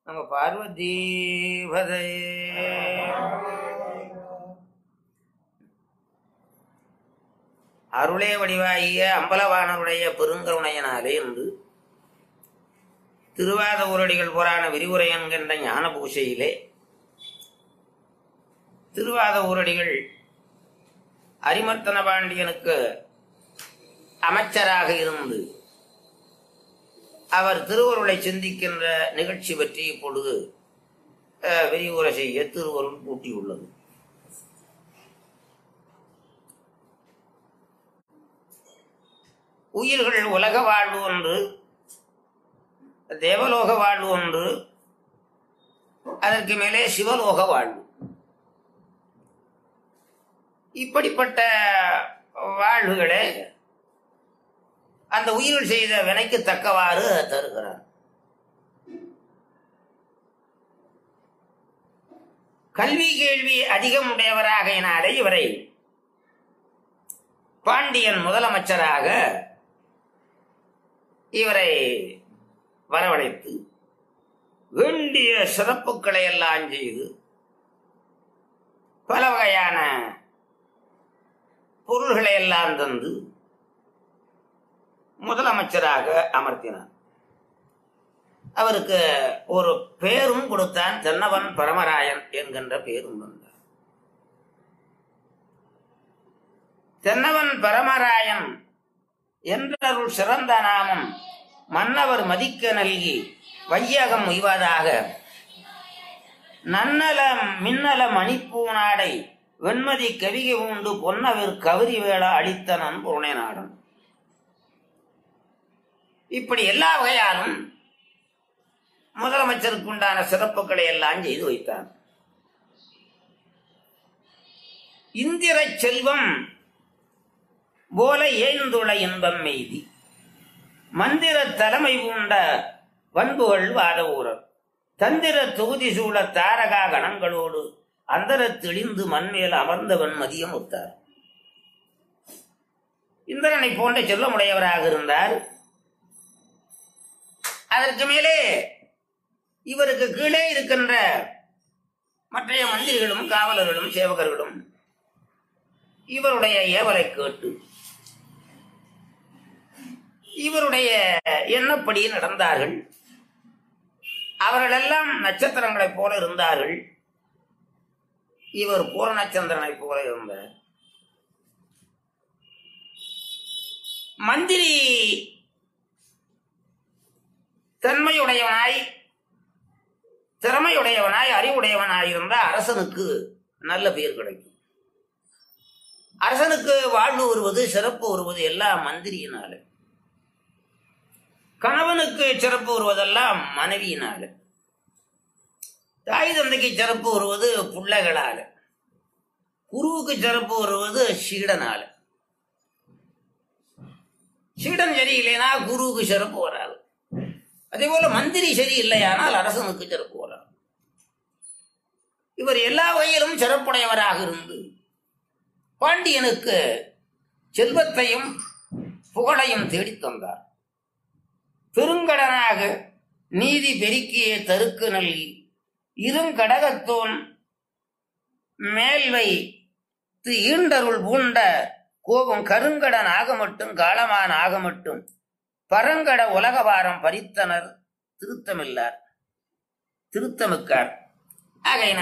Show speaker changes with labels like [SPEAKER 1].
[SPEAKER 1] நம்ம பார்வதி பதே அருளே வடிவாகிய அம்பலவாணருடைய பெருங்கருணையனாலே என்று திருவாத ஊரடிகள் புராண விரிவுரை என்கின்ற ஞான பூசையிலே திருவாத ஊரடிகள் அரிமர்த்தன பாண்டியனுக்கு அமைச்சராக இருந்து அவர் திருவருளை சிந்திக்கின்ற நிகழ்ச்சி பற்றி இப்பொழுது அஹ், விரிவுரை செய்ய திருவருள் கூட்டியுள்ளது உயிர்கள் உலக வாழ்வு ஒன்று தேவலோக வாழ்வு ஒன்று அதற்கு மேலே சிவலோக வாழ்வு இப்படிப்பட்ட வாழ்வுகளே அந்த உயிர்கள் செய்த வினைக்கு தக்கவாறு தருகிறார் கல்வி கேள்வி அதிகம் உடையவராகையினாலே இவரை பாண்டியன் முதலமைச்சராக இவரை வரவழைத்து வேண்டிய சிறப்புகளை எல்லாம் செய்து பல வகையான பொருள்களை எல்லாம் தந்து முதலமைச்சராக அமர்த்தினார் அவருக்கு ஒரு பேரும் கொடுத்தான் தென்னவன் பரமராயன் என்கின்ற பேரும் வந்தார் தென்னவன் பரமராயன் என்றருள் சிறந்த நாமம் மன்னவர் மதிக்க நல்கி வையகம் உய்வதாக நன்னல மின்னல மணிப்பூநாடை வெண்மதி கவிகை உண்டு பொன்னவர் கவரி வேளா அளித்தனன் புருணை நாடன் இப்படி எல்லா வகையாலும் முதலமைச்சருக்கு உண்டான சிறப்புகளை எல்லாம் செய்து வைத்தார் இந்திர செல்வம் போல ஏந்துள இன்பம் மெய்தி மந்திர தலைமை பூண்ட பண்புகள் வாத ஊரர் தந்திர தொகுதி சூழ தாரகா கணங்களோடு அந்தர தெளிந்து மண்மேல் அமர்ந்தவன் மதியம் ஒத்தார் இந்திரனை போன்ற செல்வமுடையவராக இருந்தார் அதற்கு மேலே இவருக்கு கீழே இருக்கின்ற மற்றைய மந்திரிகளும் காவலர்களும் சேவகர்களும் இவருடைய ஏவலை கேட்டு இவருடைய எண்ணப்படி நடந்தார்கள் அவர்களெல்லாம் நட்சத்திரங்களைப் போல இருந்தார்கள் இவர் பூரணச்சந்திரனைப் போல இருந்தார் மந்திரி தன்மையுடையவனாய் திறமையுடையவனாய் அறிவுடையவனாய் இருந்தால் அரசனுக்கு நல்ல பெயர் கிடைக்கும் அரசனுக்கு வாழ்வு வருவது சிறப்பு வருவது எல்லாம் மந்திரியினால கணவனுக்கு சிறப்பு வருவதெல்லாம் மனைவியினால தாய் தந்தைக்கு சிறப்பு வருவது பிள்ளைகளால குருவுக்கு சிறப்பு வருவது சீடனால சீடன் சரியில்லைனா குருவுக்கு சிறப்பு வராது அதே போல மந்திரி சரி இல்லையானால் அரசனுக்கு சிறப்பு வராது இவர் எல்லா வகையிலும் சிறப்புடையவராக இருந்து பாண்டியனுக்கு செல்வத்தையும் புகழையும் தேடித் தந்தார் பெருங்கடனாக நீதி பெருக்கிய தருக்கு நல்கி இருங்கடகத்தோன் மேல்வை து ஈண்டருள் பூண்ட கோபம் கருங்கடன் ஆக மட்டும் காலமான் ஆக மட்டும் பரங்கட உலகவாரம் பறித்தனர் திருத்தமில்லார் திருத்தமிக்கார் ஆகையினால்